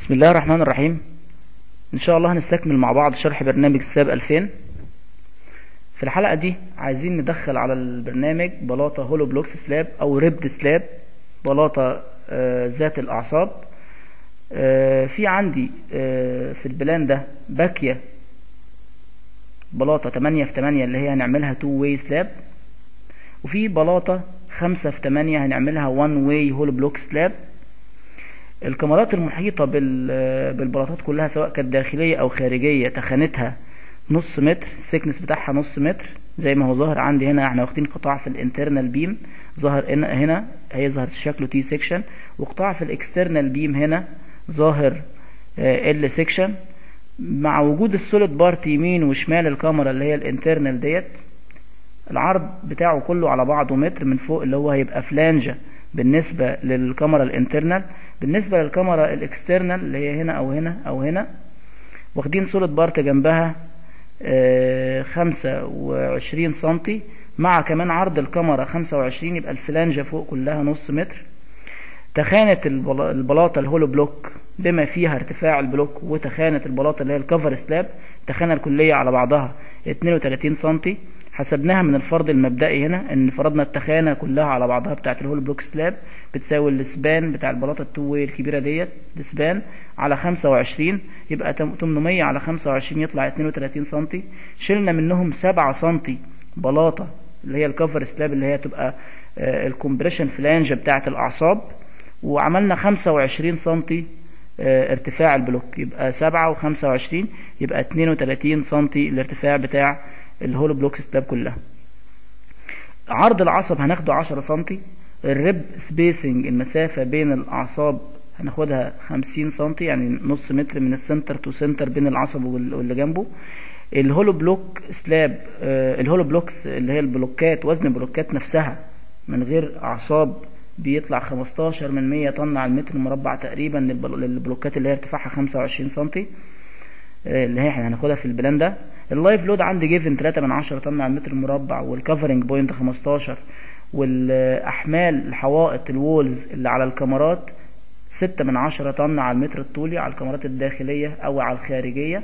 بسم الله الرحمن الرحيم ان شاء الله هنستكمل مع بعض شرح برنامج ساب 2000 في الحلقة دي عايزين ندخل على البرنامج بلاطة هولو بلوكس سلاب او ريبد سلاب بلاطة آه، ذات الاعصاب آه، في عندي آه، في البلان ده باكية بلاطة 8 في 8 اللي هي هنعملها 2 واي سلاب وفي بلاطة 5 في 8 هنعملها 1 واي هولو بلوك سلاب الكاميرات المحيطة بال- بالبلاطات كلها سواء كانت داخلية أو خارجية تخانتها نص متر السكنس بتاعها نص متر زي ما هو ظاهر عندي هنا احنا واخدين قطاع في الانترنال بيم ظاهر هنا هنا هيظهر شكله تي سيكشن وقطاع في الاكسترنال بيم هنا ظاهر ال سيكشن مع وجود السوليد بارت يمين وشمال الكاميرا اللي هي الانترنال ديت العرض بتاعه كله على بعضه متر من فوق اللي هو هيبقى فلانجة بالنسبة للكاميرا الانترنال بالنسبة للكاميرا الاكسترنال اللي هي هنا او هنا او هنا واخدين سوليد بارت جنبها آه، خمسة وعشرين سنتي مع كمان عرض الكاميرا خمسة وعشرين يبقى الفلانجة فوق كلها نص متر تخانة البلا- البلاطة الهولو بلوك بما فيها ارتفاع البلوك وتخانة البلاطة اللي هي الكفر سلاب التخانة الكلية على بعضها 32 سنتي حسبناها من الفرض المبدئي هنا ان فرضنا التخانة كلها على بعضها بتاعت الهولو بلوك سلاب بتساوي السبان بتاع البلاطة التو واي الكبيرة ديت السبان على 25 يبقى تم- 800 على 25 يطلع 32 سنتي شلنا منهم 7 سنتي بلاطة اللي هي الكفر سلاب اللي هي تبقى الكومبريشن فلانج بتاعت الاعصاب وعملنا 25 سنتي آه، ارتفاع البلوك يبقى 7 و25 يبقى 32 سنتي الارتفاع بتاع الهولو بلوك سلاب كلها عرض العصب هناخده 10 سنتي الريب سبيسنج المسافة بين الأعصاب هناخدها 50 سنتي يعني نص متر من السنتر تو سنتر بين العصب وال- واللي جنبه الهولو بلوك سلاب آه، الهولو بلوكس اللي هي البلوكات وزن البلوكات نفسها من غير أعصاب بيطلع 15 من 100 طن على المتر المربع تقريبا للبل- للبلوكات اللي هي ارتفاعها 25 سنتي آه، اللي هي احنا هناخدها في البلان ده اللايف لود عندي جيفن 3 من 10 طن على المتر المربع والكفرنج بوينت 15 والاحمال الحوائط الوولز اللي على الكاميرات 6 من 10 طن على المتر الطولي على الكاميرات الداخلية او على الخارجية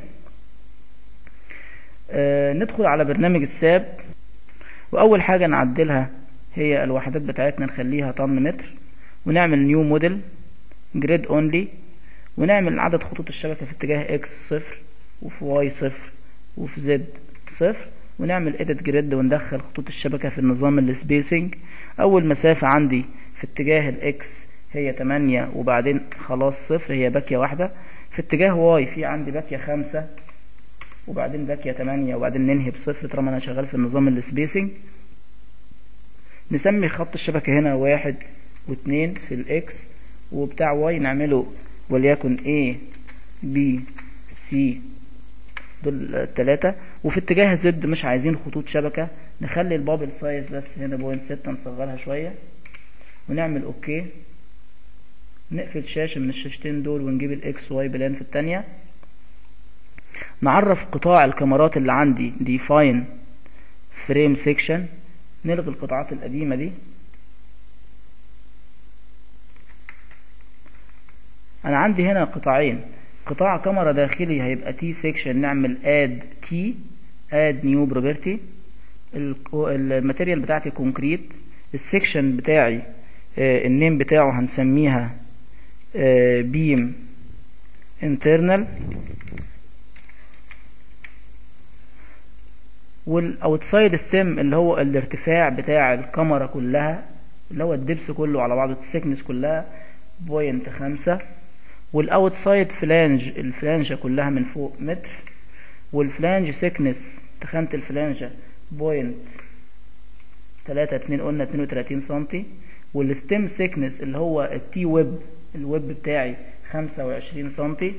آه، ندخل على برنامج الساب واول حاجة نعدلها هي الوحدات بتاعتنا نخليها طن متر ونعمل نيو موديل جريد اونلي ونعمل عدد خطوط الشبكة في اتجاه اكس صفر وفي واي صفر وفي زد صفر ونعمل edit جريد وندخل خطوط الشبكة في النظام السبيسنج اول مسافة عندي في اتجاه الاكس هي 8 وبعدين خلاص صفر هي باكية واحدة في اتجاه واي في عندي باكية خمسة وبعدين باكية 8 وبعدين ننهي بصفر طالما انا شغال في النظام السبيسنج نسمي خط الشبكة هنا واحد واتنين في الاكس وبتاع واي نعمله وليكن A B C دول التلاتة وفي اتجاه زد مش عايزين خطوط شبكة نخلي البابل سايز بس هنا بوينت ستة نصغرها شوية ونعمل اوكي نقفل شاشة من الشاشتين دول ونجيب الاكس واي بلان في التانية نعرف قطاع الكاميرات اللي عندي define frame section نلغي القطاعات القديمة دي انا عندي هنا قطاعين قطاع كاميرا داخلي هيبقى تي سيكشن نعمل اد تي اد نيو بروبرتي الماتيريال بتاعتي كونكريت السيكشن بتاعي آه، النيم بتاعه هنسميها بيم انترنال والاوتسايد ستيم اللي هو الارتفاع بتاع الكاميرا كلها اللي هو الدبس كله على بعضه السكنس كلها بوينت خمسة والاوتسايد فلانج الفلانجة كلها من فوق متر والفلانج سكنس تخانة الفلانجة بوينت تلاتة اتنين قلنا اتنين وتلاتين سنتي والستيم سكنس اللي هو التي ويب الويب بتاعي خمسة وعشرين سنتي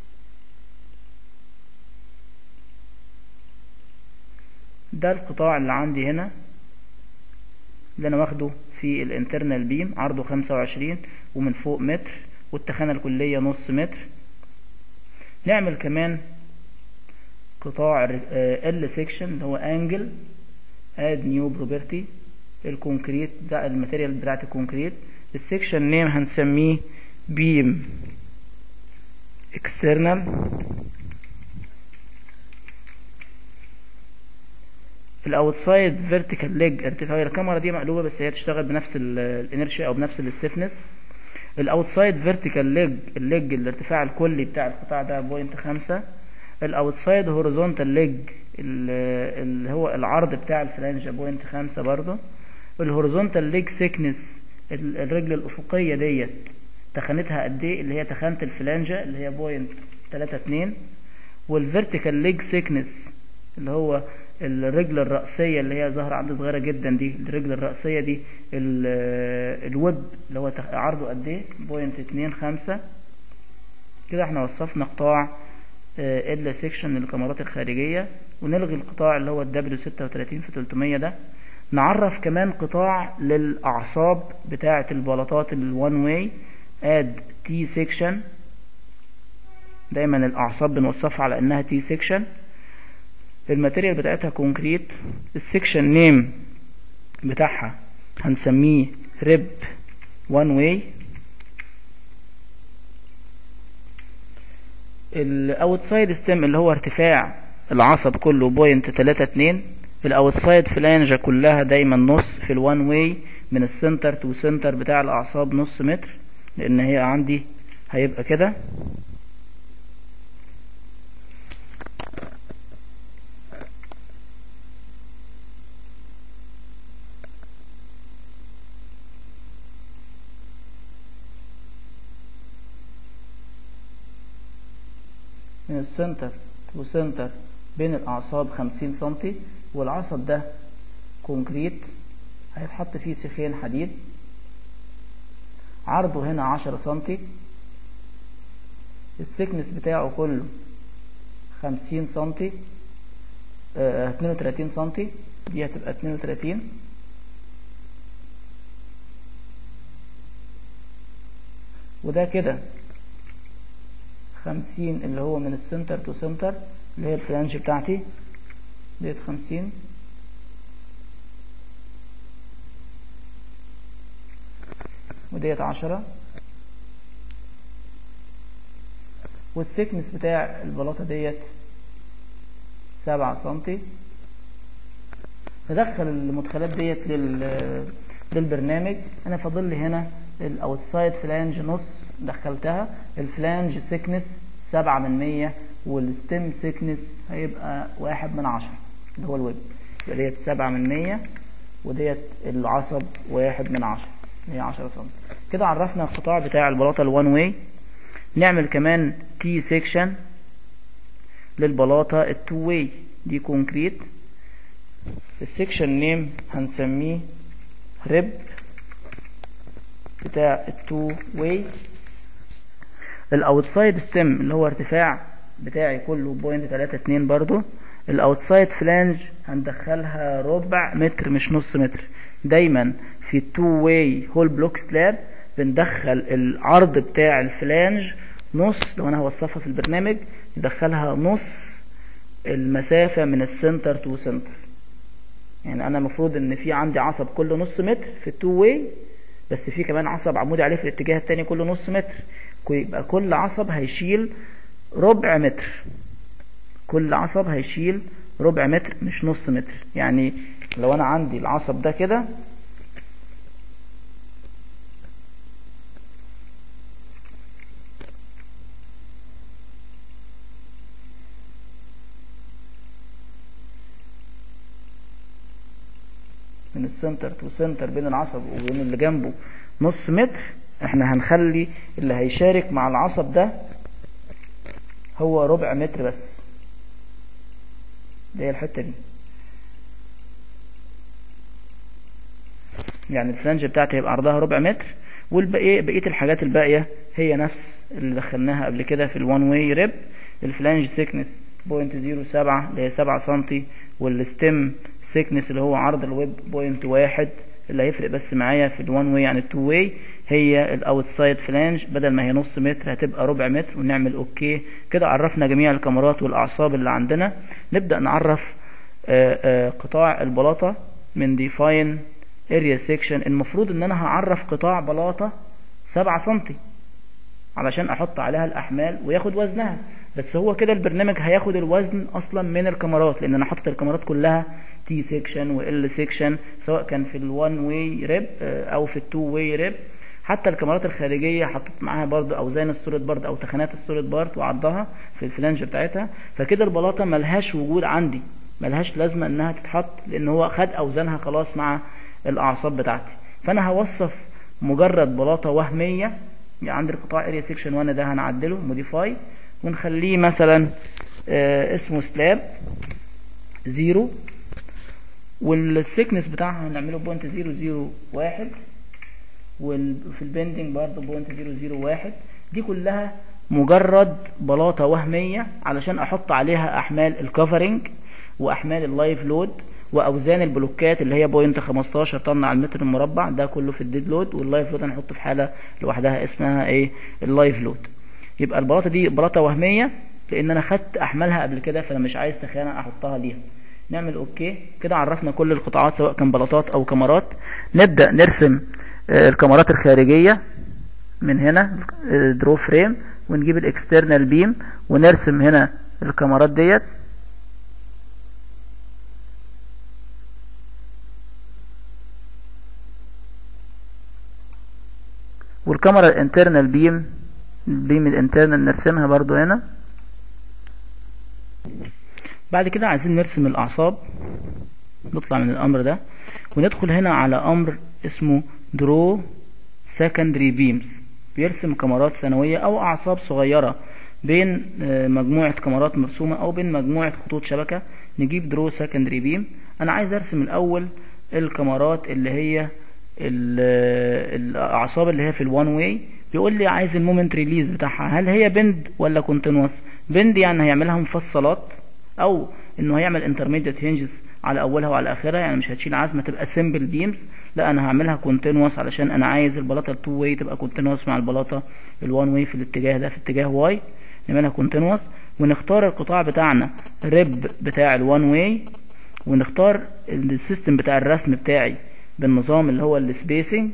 ده القطاع اللي عندي هنا اللي انا واخده في الانترنال بيم عرضه 25 ومن فوق متر والتخانة الكلية نص متر نعمل كمان قطاع ال سيكشن اللي هو انجل اد نيو بروبرتي الكونكريت ده الماتيريال بتاعت الكونكريت السيكشن نيم هنسميه بيم external الاوتسايد فيرتيكال ليج ارتفاع الكاميرا دي مقلوبه بس هي تشتغل بنفس الانرشيا او بنفس الستيفنس الاوتسايد فيرتيكال ليج الليج الارتفاع الكلي بتاع القطاع ده بوينت خمسة الاوتسايد هوريزونتال ليج اللي هو العرض بتاع الفلانجة بوينت خمسة برضه الهوريزونتال ليج سيكنس الرجل الافقيه ديت تخانتها قد ايه اللي هي تخانه الفلانجه اللي هي بوينت تلاتة اتنين والفيرتيكال ليج سيكنس اللي هو الرجل الرأسية اللي هي ظاهرة عندي صغيرة جدا دي الرجل الرأسية دي الويب اللي هو عرضه قد ايه بوينت اتنين خمسة كده احنا وصفنا قطاع ال سيكشن للكاميرات الخارجية ونلغي القطاع اللي هو الدبليو ستة وتلاتين في تلتمية ده نعرف كمان قطاع للأعصاب بتاعة البلاطات الوان واي اد تي سيكشن دايما الأعصاب بنوصفها على إنها تي سيكشن الماتيريال بتاعتها كونكريت السكشن نيم بتاعها هنسميه ريب وان واي الاوتسايد ستيم اللي هو ارتفاع العصب كله بوينت تلاتة اتنين الاوتسايد فلانجة كلها دايما نص في الوان واي من السنتر تو سنتر بتاع الاعصاب نص متر لان هي عندي هيبقى كده من السنتر تو سنتر بين الأعصاب خمسين سنتي والعصب ده كونكريت هيتحط فيه سيخين حديد عرضه هنا عشرة سنتي السكنس بتاعه كله خمسين سنتي اتنين وتلاتين سنتي دي هتبقى اتنين وتلاتين وده كده خمسين اللي هو من السنتر تو سنتر اللي هي الفلانج بتاعتي ديت خمسين وديت عشرة والسكنس بتاع البلاطة ديت سبعة سنتي ندخل المدخلات ديت لل... للبرنامج انا فاضل لي هنا الاوتسايد فلانج نص دخلتها الفلانج سيكنس سبعة من مية والستيم سيكنس هيبقى واحد من عشرة اللي هو الويب يبقى ديت سبعة من مية وديت العصب واحد من عشرة هي عشرة سم كده عرفنا القطاع بتاع البلاطة الوان واي نعمل كمان تي سيكشن للبلاطة التو واي دي كونكريت السيكشن نيم هنسميه ريب بتاع التو واي الاوتسايد ستيم اللي هو ارتفاع بتاعي كله بوينت تلاتة اتنين برضو الاوتسايد فلانج هندخلها ربع متر مش نص متر دايما في التو واي هول بلوك سلاب بندخل العرض بتاع الفلانج نص لو انا هوصفها في البرنامج ندخلها نص المسافة من السنتر تو سنتر يعني انا المفروض ان في عندي عصب كله نص متر في التو واي بس في كمان عصب عمودي عليه في الاتجاه التاني كله نص متر يبقى كل عصب هيشيل ربع متر كل عصب هيشيل ربع متر مش نص متر يعني لو انا عندي العصب ده كده من السنتر تو سنتر بين العصب وبين اللي جنبه نص متر احنا هنخلي اللي هيشارك مع العصب ده هو ربع متر بس ده هي الحتة دي يعني الفلانج بتاعتي هيبقى عرضها ربع متر والبقية بقية الحاجات الباقية هي نفس اللي دخلناها قبل كده في الوان واي ريب الفلانج سيكنس بوينت زيرو سبعة اللي هي سبعة سنتي والستيم سيكنس اللي هو عرض الويب بوينت واحد اللي هيفرق بس معايا في الوان واي عن التو واي هي الاوتسايد فلانج بدل ما هي نص متر هتبقى ربع متر ونعمل اوكي كده عرفنا جميع الكاميرات والاعصاب اللي عندنا نبدا نعرف آآ آآ قطاع البلاطه من ديفاين اريا سيكشن المفروض ان انا هعرف قطاع بلاطه 7 سم علشان احط عليها الاحمال وياخد وزنها بس هو كده البرنامج هياخد الوزن اصلا من الكاميرات لان انا حاطط الكاميرات كلها تي سيكشن وال سيكشن سواء كان في الوان واي ريب او في التو واي ريب حتى الكاميرات الخارجيه حطيت معاها برضو اوزان السوليد بارد او تخانات السوليد بارد وعرضها في الفلانج بتاعتها فكده البلاطه ملهاش وجود عندي ملهاش لازمه انها تتحط لان هو خد اوزانها خلاص مع الاعصاب بتاعتي فانا هوصف مجرد بلاطه وهميه يعني عندي القطاع اريا سيكشن 1 ده هنعدله موديفاي ونخليه مثلا آه اسمه سلاب زيرو والسيكنس بتاعها هنعمله بوينت زيرو زيرو واحد وفي البندنج برضه بوينت زيرو زيرو واحد دي كلها مجرد بلاطة وهمية علشان احط عليها احمال الكفرنج واحمال اللايف لود واوزان البلوكات اللي هي بوينت 15 طن على المتر المربع ده كله في الديد لود واللايف لود هنحطه في حاله لوحدها اسمها ايه اللايف لود يبقى البلاطه دي بلاطه وهميه لان انا خدت احمالها قبل كده فانا مش عايز تخانه احطها ليها نعمل اوكي كده عرفنا كل القطاعات سواء كان بلاطات او كاميرات نبدا نرسم الكاميرات الخارجيه من هنا درو فريم ونجيب الاكسترنال بيم ونرسم هنا الكاميرات ديت والكاميرا الانترنال بيم البيم الانترنال نرسمها برضو هنا بعد كده عايزين نرسم الاعصاب نطلع من الامر ده وندخل هنا على امر اسمه درو secondary beams بيرسم كاميرات ثانوية او اعصاب صغيرة بين مجموعة كاميرات مرسومة او بين مجموعة خطوط شبكة نجيب درو secondary beam انا عايز ارسم الاول الكاميرات اللي هي الاعصاب اللي هي في الوان واي بيقول لي عايز المومنت ريليز بتاعها هل هي بند ولا كونتينوس بند يعني هيعملها مفصلات او انه هيعمل انترميديت هنجز على اولها وعلى اخرها يعني مش هتشيل عزمه تبقى سمبل بيمز لا انا هعملها كونتينوس علشان انا عايز البلاطه التو واي تبقى كونتينوس مع البلاطه الوان واي في الاتجاه ده في اتجاه واي نعملها كونتينوس ونختار القطاع بتاعنا ريب بتاع الوان واي ونختار السيستم بتاع الرسم بتاعي بالنظام اللي هو السبيسنج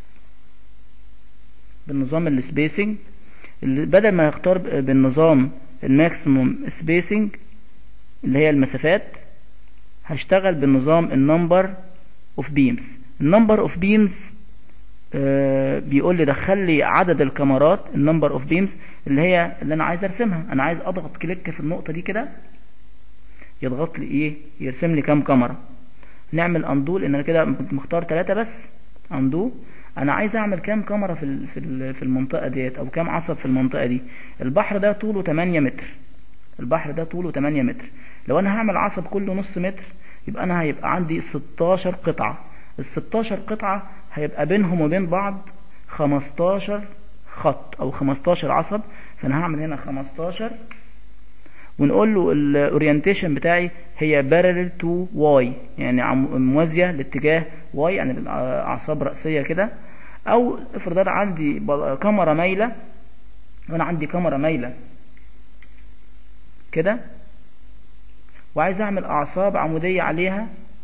بالنظام السبيسنج بدل ما نختار بالنظام الماكسيموم سبيسنج اللي هي المسافات هشتغل بالنظام النمبر اوف بيمز النمبر اوف بيمز بيقول لي دخل لي عدد الكاميرات النمبر اوف بيمز اللي هي اللي انا عايز ارسمها انا عايز اضغط كليك في النقطه دي كده يضغط لي ايه يرسم لي كام كاميرا نعمل اندو لان انا كده مختار ثلاثة بس اندو انا عايز اعمل كام كاميرا في في في المنطقه ديت او كام عصب في المنطقه دي البحر ده طوله 8 متر البحر ده طوله 8 متر لو انا هعمل عصب كله نص متر يبقى انا هيبقى عندي 16 قطعه ال 16 قطعه هيبقى بينهم وبين بعض 15 خط او 15 عصب فانا هعمل هنا 15 ونقول له الاورينتيشن بتاعي هي parallel to y يعني موازيه لاتجاه y يعني الاعصاب راسيه كده او افرض انا عندي كاميرا مايله وانا عندي كاميرا مايله كده وعايز اعمل اعصاب عموديه عليها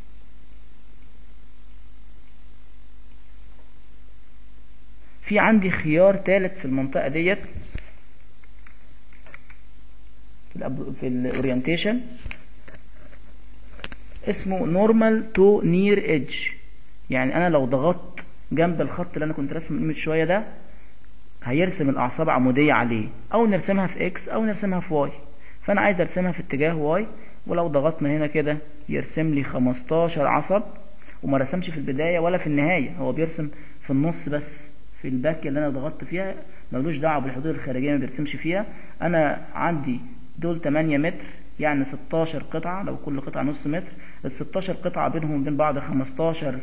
في عندي خيار ثالث في المنطقه ديت في الاورينتيشن اسمه نورمال تو نير ايدج يعني انا لو ضغطت جنب الخط اللي انا كنت راسمه من شويه ده هيرسم الاعصاب عموديه عليه او نرسمها في اكس او نرسمها في واي فانا عايز ارسمها في اتجاه واي ولو ضغطنا هنا كده يرسم لي 15 عصب وما رسمش في البدايه ولا في النهايه هو بيرسم في النص بس في الباك اللي انا ضغطت فيها ملوش دعوه بالحدود الخارجيه ما بيرسمش فيها انا عندي دول 8 متر يعني 16 قطعة لو كل قطعة نص متر ال 16 قطعة بينهم وبين بعض 15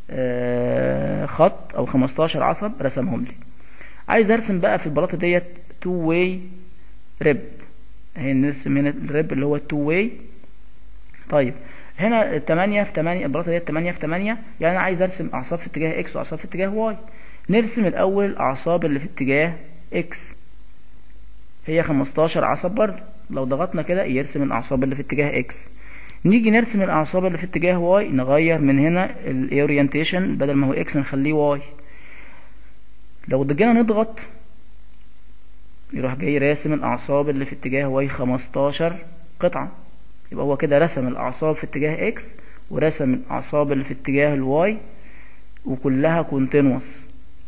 خط او 15 عصب رسمهم لي عايز ارسم بقى في البلاطة ديت تو واي ريب اهي نرسم هنا الريب اللي هو التو واي طيب هنا 8 في 8 البلاطة ديت 8 في 8 يعني انا عايز ارسم اعصاب في اتجاه اكس واعصاب في اتجاه واي نرسم الاول الاعصاب اللي في اتجاه اكس هي 15 عصب برضه لو ضغطنا كده يرسم الاعصاب اللي في اتجاه اكس نيجي نرسم الاعصاب اللي في اتجاه واي نغير من هنا الاورينتيشن بدل ما هو اكس نخليه واي لو جينا نضغط يروح جاي راسم الأعصاب اللي في اتجاه واي 15 قطعة يبقى هو كده رسم الأعصاب في اتجاه اكس ورسم الأعصاب اللي في اتجاه الواي وكلها كونتينوس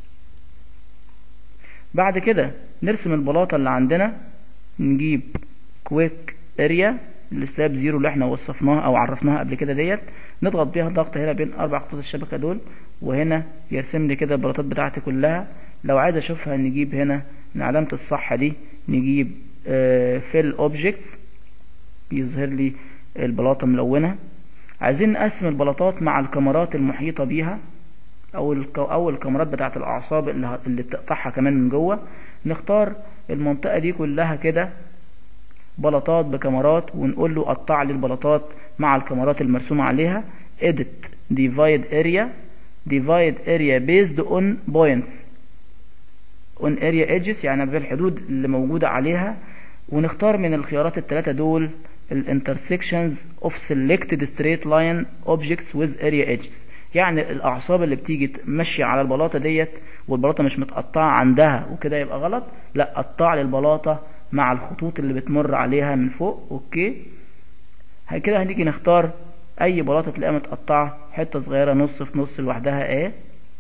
بعد كده نرسم البلاطة اللي عندنا نجيب كويك اريا السلاب زيرو اللي احنا وصفناها او عرفناها قبل كده ديت نضغط بيها ضغط هنا بين اربع خطوط الشبكة دول وهنا يرسم لي كده البلاطات بتاعتي كلها لو عايز اشوفها نجيب هنا من علامة الصح دي نجيب فيل اوبجكتس بيظهر لي البلاطة ملونة عايزين نقسم البلاطات مع الكاميرات المحيطة بيها او الك... او الكاميرات بتاعت الاعصاب اللي, اللي بتقطعها كمان من جوه نختار المنطقة دي كلها كده بلاطات بكاميرات ونقول له قطع لي البلاطات مع الكاميرات المرسومة عليها edit divide area divide area based on points on area edges يعني بالحدود اللي موجودة عليها ونختار من الخيارات الثلاثة دول ال intersections of selected straight line objects with area edges يعني الأعصاب اللي بتيجي تمشي على البلاطة ديت والبلاطة مش متقطعة عندها وكده يبقى غلط لا قطع لي البلاطة مع الخطوط اللي بتمر عليها من فوق اوكي كده هنيجي نختار اي بلاطة تلاقيها متقطعة حتة صغيرة نص في نص لوحدها ايه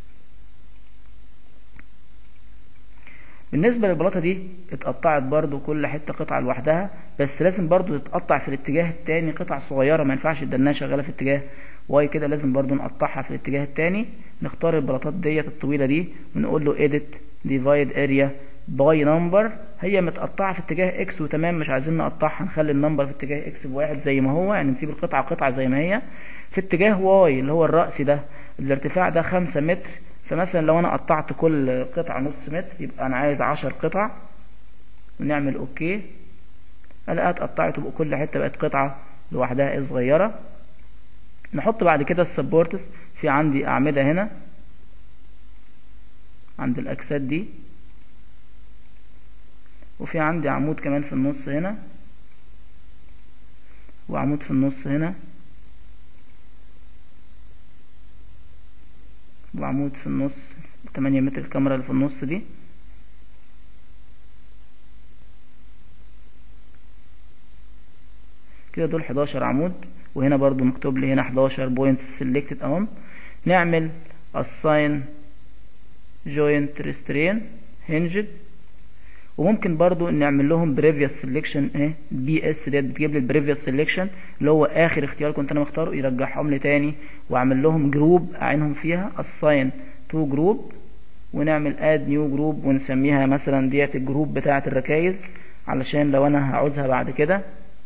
بالنسبة للبلاطة دي اتقطعت برضو كل حتة قطعة لوحدها بس لازم برضو تتقطع في الاتجاه التاني قطع صغيرة ما ينفعش تدنها شغالة في اتجاه واي كده لازم برضو نقطعها في الاتجاه التاني نختار البلاطات ديت الطويلة دي ونقول له edit divide area باي نمبر هي متقطعة في اتجاه اكس وتمام مش عايزين نقطعها نخلي النمبر في اتجاه اكس بواحد زي ما هو يعني نسيب القطعة قطعة زي ما هي في اتجاه واي اللي هو الرأس ده الارتفاع ده خمسة متر فمثلا لو انا قطعت كل قطعة نص متر يبقى انا عايز عشر قطع ونعمل اوكي الاقيها اتقطعت وبقى كل حتة بقت قطعة لوحدها صغيرة نحط بعد كده السبورتس في عندي اعمدة هنا عند الاجساد دي وفي عندي عمود كمان في النص هنا وعمود في النص هنا وعمود في النص 8 متر الكاميرا اللي في النص دي كده دول 11 عمود وهنا برضو مكتوب لي هنا 11 بوينت سيلكتد اهم نعمل assign joint restrain hinged وممكن برضو نعمل لهم previous selection ايه بي اس ديت بتجيب لي البريفيوس سيلكشن اللي هو اخر اختيار كنت انا مختاره يرجعهم لي تاني واعمل لهم جروب اعينهم فيها assign to جروب ونعمل add new جروب ونسميها مثلا ديت الجروب بتاعه الركايز علشان لو انا هعوزها بعد كده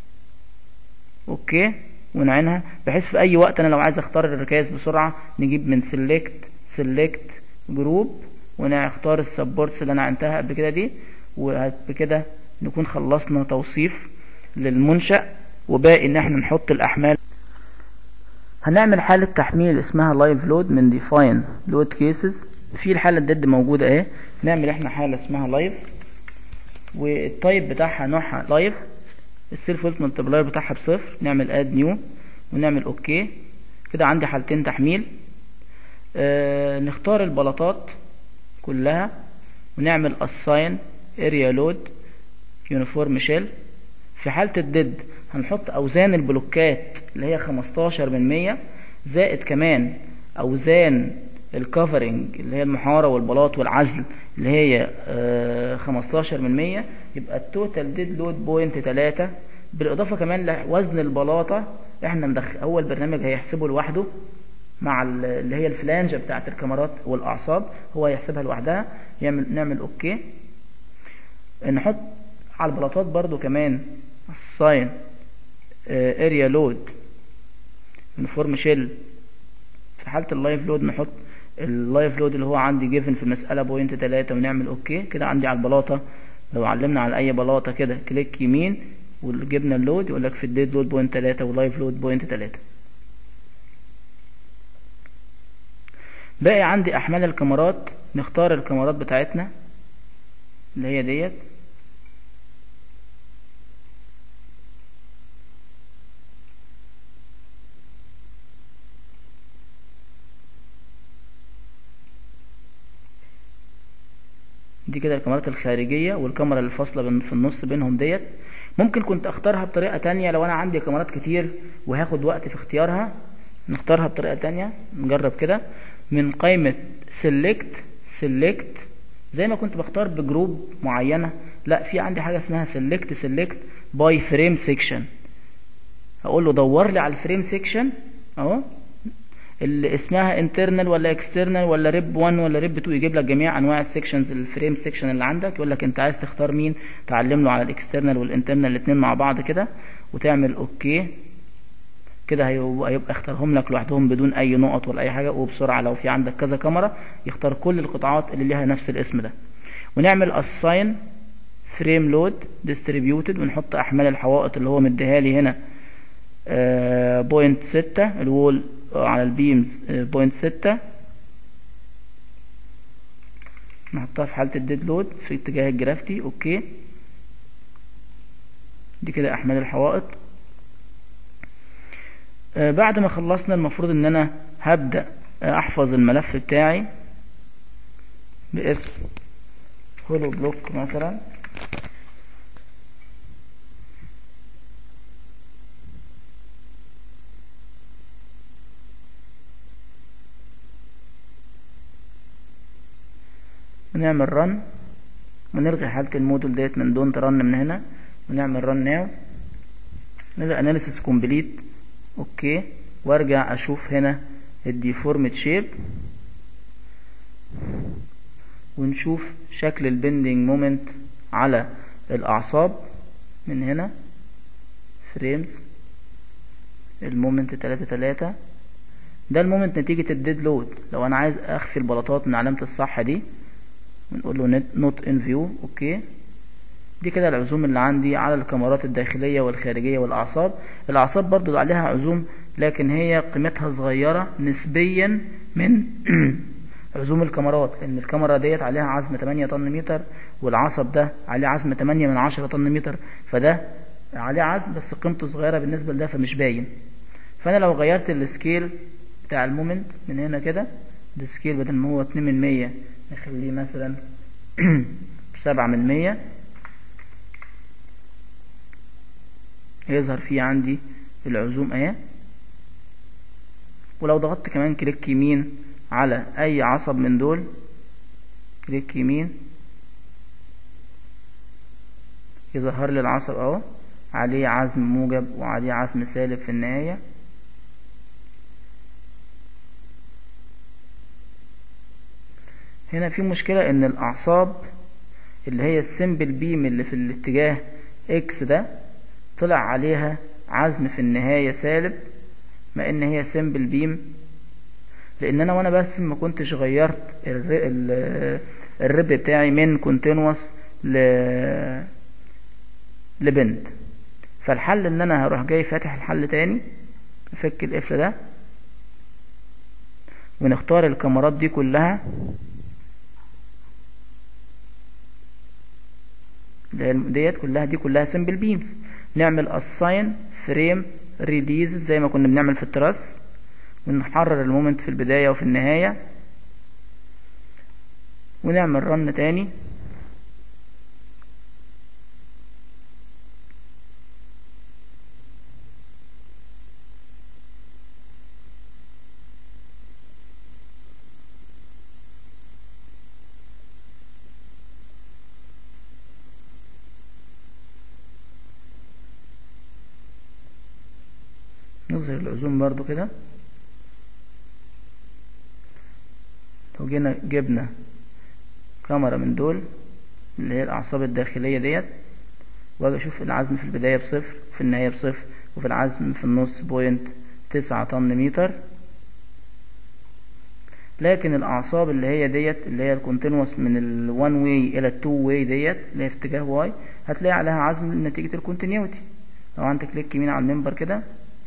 اوكي ونعينها بحيث في اي وقت انا لو عايز اختار الركايز بسرعه نجيب من select select جروب ونختار السبورتس اللي انا عينتها قبل كده دي وبكده نكون خلصنا توصيف للمنشأ وباقي ان احنا نحط الاحمال هنعمل حالة تحميل اسمها لايف لود من define load cases في الحالة الدد موجودة اهي نعمل احنا حالة اسمها لايف والتايب بتاعها نوعها لايف السيلف ويلت ملتبلاير بتاعها بصفر نعمل اد نيو ونعمل اوكي كده عندي حالتين تحميل آه نختار البلاطات كلها ونعمل assign area load uniform shell في حالة الديد هنحط أوزان البلوكات اللي هي 15 من 100 زائد كمان أوزان الكفرنج اللي هي المحارة والبلاط والعزل اللي هي آه 15 من 100 يبقى التوتال ديد لود بوينت 3 بالإضافة كمان لوزن البلاطة احنا مدخل هو البرنامج هيحسبه لوحده مع اللي هي الفلانجة بتاعت الكاميرات والأعصاب هو هيحسبها لوحدها يعمل نعمل أوكي نحط على البلاطات برضو كمان الساين اريا لود يونيفورم شيل في حالة اللايف لود نحط اللايف لود اللي هو عندي جيفن في المسألة بوينت تلاتة ونعمل اوكي كده عندي على البلاطة لو علمنا على اي بلاطة كده كليك يمين وجبنا اللود يقول لك في الديد لود بوينت تلاتة ولايف لود بوينت تلاتة باقي عندي احمال الكاميرات نختار الكاميرات بتاعتنا اللي هي ديت دي كده الكاميرات الخارجية والكاميرا اللي فاصلة بين- في النص بينهم ديت ممكن كنت اختارها بطريقة تانية لو انا عندي كاميرات كتير وهاخد وقت في اختيارها نختارها بطريقة تانية نجرب كده من قائمة select select زي ما كنت بختار بجروب معينة لا في عندي حاجة اسمها select select by frame section هقول له دور لي على الفريم سيكشن اهو اللي اسمها internal ولا external ولا ريب 1 ولا ريب 2 يجيب لك جميع انواع السيكشنز الفريم سيكشن اللي عندك يقول لك انت عايز تختار مين تعلم له على الاكسترنال والانترنال الاثنين مع بعض كده وتعمل اوكي كده هيبقى هيبقى اختارهم لك لوحدهم بدون اي نقط ولا اي حاجه وبسرعه لو في عندك كذا كاميرا يختار كل القطاعات اللي ليها نفس الاسم ده ونعمل assign frame load distributed ونحط احمال الحوائط اللي هو مديها لي هنا بوينت ستة الوول على البيمز بوينت ستة نحطها في حالة الديد لود في اتجاه الجرافتي اوكي دي كده احمال الحوائط آه، بعد ما خلصنا المفروض ان انا هبدأ آه، احفظ الملف بتاعي باسم هولو بلوك مثلا ونعمل رن ونلغي حالة الموديل ديت من دون ترن من هنا ونعمل رن ناو نلغي اناليسيس كومبليت اوكي وارجع اشوف هنا الديفورمد شيب ونشوف شكل البندنج مومنت على الاعصاب من هنا فريمز المومنت تلاتة تلاتة ده المومنت نتيجة الديد لود لو انا عايز اخفي البلاطات من علامة الصح دي ونقول له نوت ان فيو اوكي دي كده العزوم اللي عندي على الكاميرات الداخلية والخارجية والأعصاب الأعصاب برضو عليها عزوم لكن هي قيمتها صغيرة نسبيا من عزوم الكاميرات لأن الكاميرا ديت عليها عزم 8 طن متر والعصب ده عليه عزم 8 من 10 طن متر فده عليه عزم بس قيمته صغيرة بالنسبة لده فمش باين فأنا لو غيرت السكيل بتاع المومنت من هنا كده السكيل بدل ما هو 2 من 100 نخليه مثلا 7 من 100 يظهر فيه عندي العزوم اهي ولو ضغطت كمان كليك يمين على اي عصب من دول كليك يمين يظهر لي العصب اهو عليه عزم موجب وعليه عزم سالب في النهاية هنا في مشكلة ان الاعصاب اللي هي السمبل بيم اللي في الاتجاه اكس ده طلع عليها عزم في النهاية سالب ما ان هي سمبل بيم لان انا وانا بس ما كنتش غيرت الرب بتاعي من كونتينوس ل لبند فالحل ان انا هروح جاي فاتح الحل تاني نفك القفل ده ونختار الكاميرات دي كلها ديت كلها دي كلها سمبل بيمز نعمل assign frame release زي ما كنا بنعمل في التراس ونحرر المومنت في البداية وفي النهاية ونعمل رن تاني نظهر العزوم برضو كده لو جينا جبنا كاميرا من دول اللي هي الأعصاب الداخلية ديت واجي أشوف العزم في البداية بصفر وفي النهاية بصفر وفي العزم في النص بوينت تسعة طن متر لكن الأعصاب اللي هي ديت اللي هي الكونتينوس من الوان واي إلى التو واي ديت اللي هي في اتجاه واي هتلاقي عليها عزم نتيجة الكونتينيوتي لو عملت كليك يمين على المنبر كده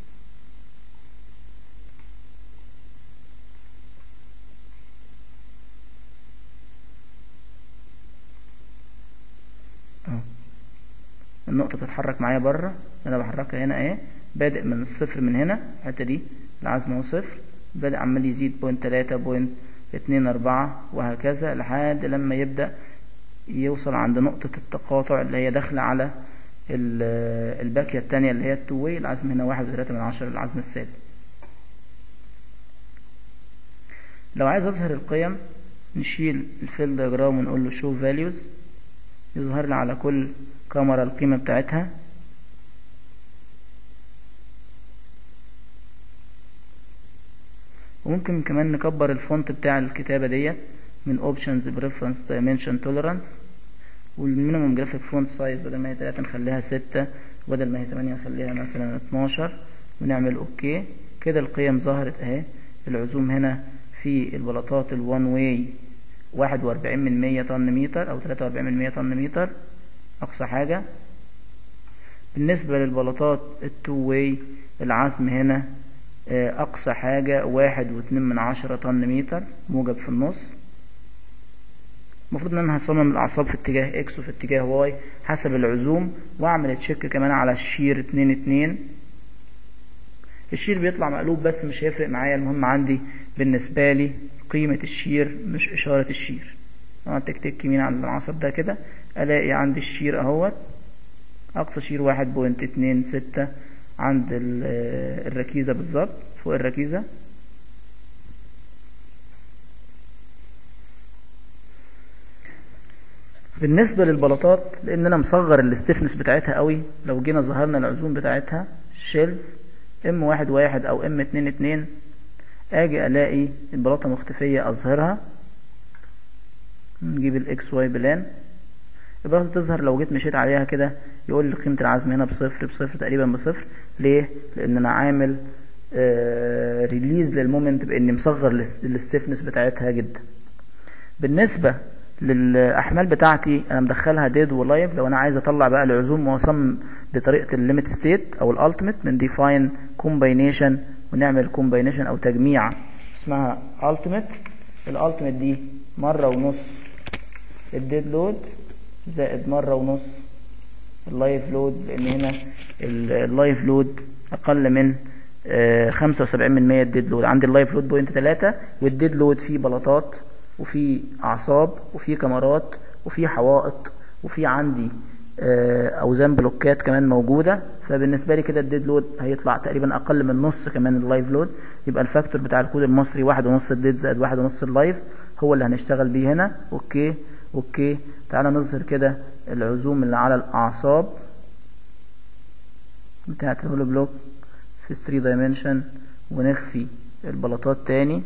النقطة بتتحرك معايا بره انا بحركها هنا اهي بادئ من الصفر من هنا الحتة دي العزم هو صفر بادئ عمال يزيد بوينت تلاتة بوينت اتنين اربعة وهكذا لحد لما يبدأ يوصل عند نقطة التقاطع اللي هي داخلة على ال- الباكية التانية اللي هي التو واي العزم هنا واحد وتلاتة من عشرة للعزم الثابت لو عايز اظهر القيم نشيل الفيل دياجرام ونقول له شو فاليوز يظهر لي على كل كاميرا القيمة بتاعتها وممكن كمان نكبر الفونت بتاع الكتابة ديت من options preference dimension tolerance والمينيمم جرافيك فونت سايز بدل ما هي 3 نخليها 6 بدل ما هي 8 نخليها مثلا 12 ونعمل اوكي كده القيم ظهرت اهي العزوم هنا في البلاطات الوان واي 41 من 100 طن متر او 43 من 100 طن متر اقصى حاجة بالنسبة للبلاطات التو واي العزم هنا آه، اقصى حاجة واحد واتنين من عشرة طن متر موجب في النص المفروض ان انا هصمم الاعصاب في اتجاه اكس وفي اتجاه واي حسب العزوم واعمل تشيك كمان على الشير اتنين اتنين الشير بيطلع مقلوب بس مش هيفرق معايا المهم عندي بالنسبة لي قيمة الشير مش اشارة الشير اه تك تك يمين على العصب ده كده الاقي عندي الشير اهوت اقصى شير واحد بوينت اتنين ستة عند ال- آه، الركيزة بالظبط فوق الركيزة بالنسبة للبلاطات لان انا مصغر الاستفنس بتاعتها قوي لو جينا ظهرنا العزوم بتاعتها شيلز ام واحد واحد او ام اتنين اتنين اجي الاقي البلاطة مختفية اظهرها نجيب الاكس واي بلان البلاطة تظهر لو جيت مشيت عليها كده يقول لي قيمة العزم هنا بصفر بصفر تقريبا بصفر ليه؟ لان انا عامل آه ريليز للمومنت باني مصغر الاس- الاستفنس بتاعتها جدا بالنسبة للأحمال بتاعتي أنا مدخلها ديد ولايف لو أنا عايز أطلع بقى العزوم وأصمم بطريقة الليميت ستيت أو الألتيميت من ديفاين كومباينيشن ونعمل كومباينيشن أو تجميع اسمها ألتيميت الألتيميت دي مرة ونص الديد لود زائد مرة ونص اللايف لود لأن هنا ال- اللايف لود أقل من خمسة وسبعين من مية الديد لود عندي اللايف لود بوينت تلاتة والديد لود فيه بلاطات وفي أعصاب وفي كمرات وفي حوائط وفي عندي آه، أوزان بلوكات كمان موجودة فبالنسبة لي كده الديد لود هيطلع تقريبا أقل من نص كمان اللايف لود يبقى الفاكتور بتاع الكود المصري واحد ونص الديد زائد واحد ونص اللايف هو اللي هنشتغل بيه هنا أوكي أوكي تعالى نظهر كده العزوم اللي على الأعصاب بتاعة الهولو بلوك في 3 دايمنشن ونخفي البلاطات تاني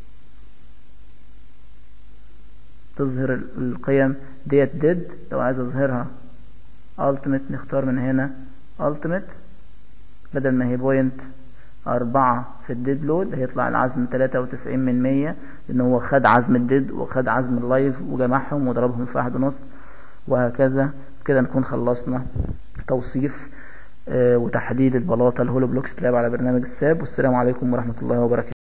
تظهر ال- القيم ديت ديد لو عايز اظهرها ultimate نختار من هنا ultimate بدل ما هي بوينت أربعة في الديد لود هيطلع العزم تلاتة وتسعين من مية لأن هو خد عزم الديد وخد عزم اللايف وجمعهم وضربهم في واحد ونص وهكذا كده نكون خلصنا توصيف آه، وتحديد البلاطة الهولو بلوك سلاب على برنامج الساب والسلام عليكم ورحمة الله وبركاته